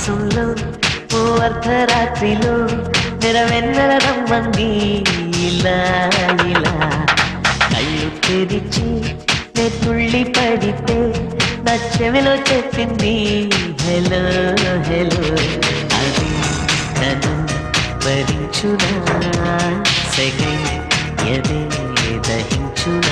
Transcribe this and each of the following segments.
మాసంలో ఓ అర్ధరాత్రిలో నెరవెన్నెల రమ్మంది ఇలా ఇలా కళ్ళు తెరిచి నే తుళ్ళి పడితే నా చెవిలో చెప్పింది హలో హలో అది నన్ను భరించునా సెగై ఎదే దహించునా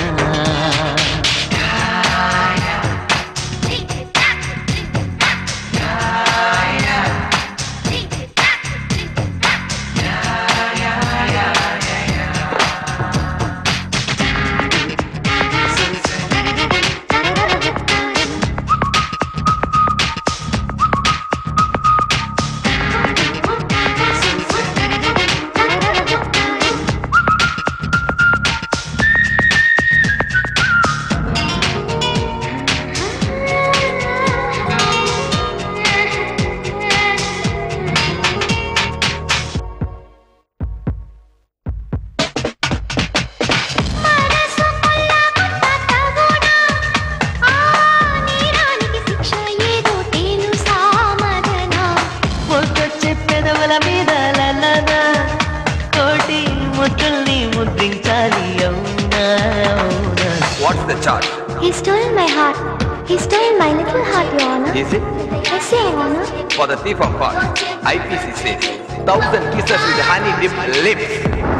మనసు కొల్లగొట్ట తగునా ఆ నేరానికి శిక్ష ఏదో తేను సామదనా ముద్దొచ్చే పెదవుల మీద లలనా కోటి ముద్దుల్ని ముద్రించాలి అవునా అవునా What's the charge? He stole my heart. He stole my little heart, Your Honor. Is it? Yes, Your Honor. For the thief of heart, IPC says, thousand kisses with honey dipped lips.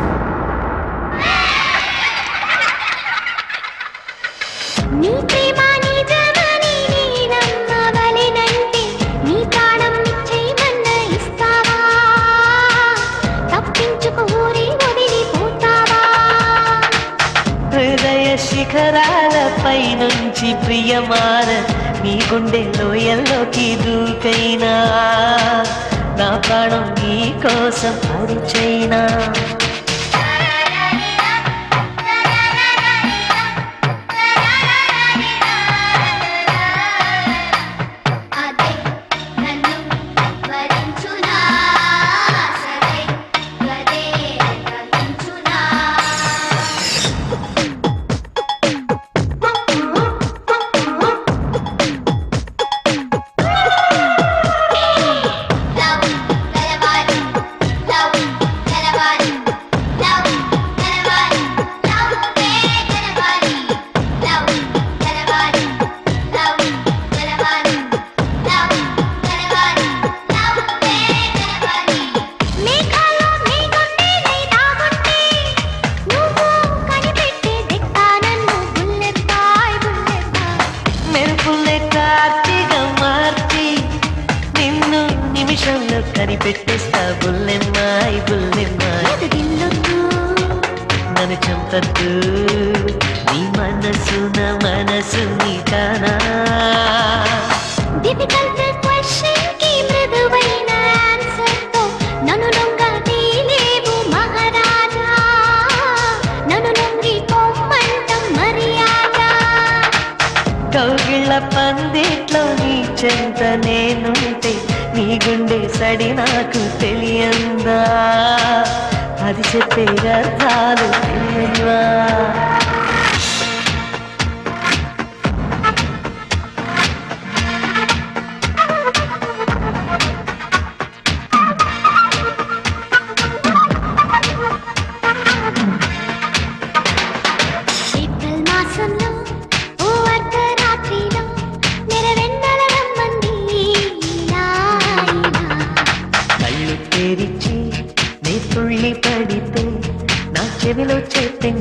నీ ప్రేమ నిజమని నీ నమ్మవలెనంటే నీ ప్రాణం నిశ్చయమన్న ఇస్తావా తప్పించుకు ఊరి వదిలిపోతావా హృదయ శిఖరాలపై నుంచి ప్రియమార నీ గుండె లోయల్లోకి దూకైనా నా ప్రాణం నీ కోసం అరిచైనా అదే నన్ను వరించునా సరే గదే గ్రహించునా లవ్ గలవాలి లవ్ గలవాలి లవ్ గలవాలి లవ్ గలవాలి లవ్ గలవాలి లవ్ గలవాలి లవ్ గలవాలి లవ్ గలవాలి మేఘాల్లో మేఘుంటే నీ దాగుంటే నువ్వు కనిపెట్టే దిక్కా నన్ను బుల్లెబాయ్ బుల్లెబాయ్ మెరుపులే కార్తీగా మార్చి నిన్ను నిమిషంలో కనిపెట్టేస్తా బుల్లెమ్మాయి బుల్లెమ్మాయి ఎదుగిల్లుతూ నన్ను చంపద్దు నీ మనసు నా మనసు నీ కానా డిఫికల్ట్ క్వశ్చన్ కి మృదువైన ఆన్సర్ తో నన్ను లొంగ తీలేవు మహారాజా నన్ను లొంగి పొమ్మంటం మర్యాద కౌగిళ్ళ పందిట్లో నీ చెంత నేనుంటే నీ గుండె సడి నాకు తెలియందా అది చెప్పే అర్థాలు తెలియవా ఏప్రిల్ మాసంలో ఓ అర్ధరాత్రిలో నెరవెన్నెల రమ్మంది ఇలా ఇలా కళ్ళు తెరిచి నే తుళ్ళి పడితే నా చెవిలో చెప్పింది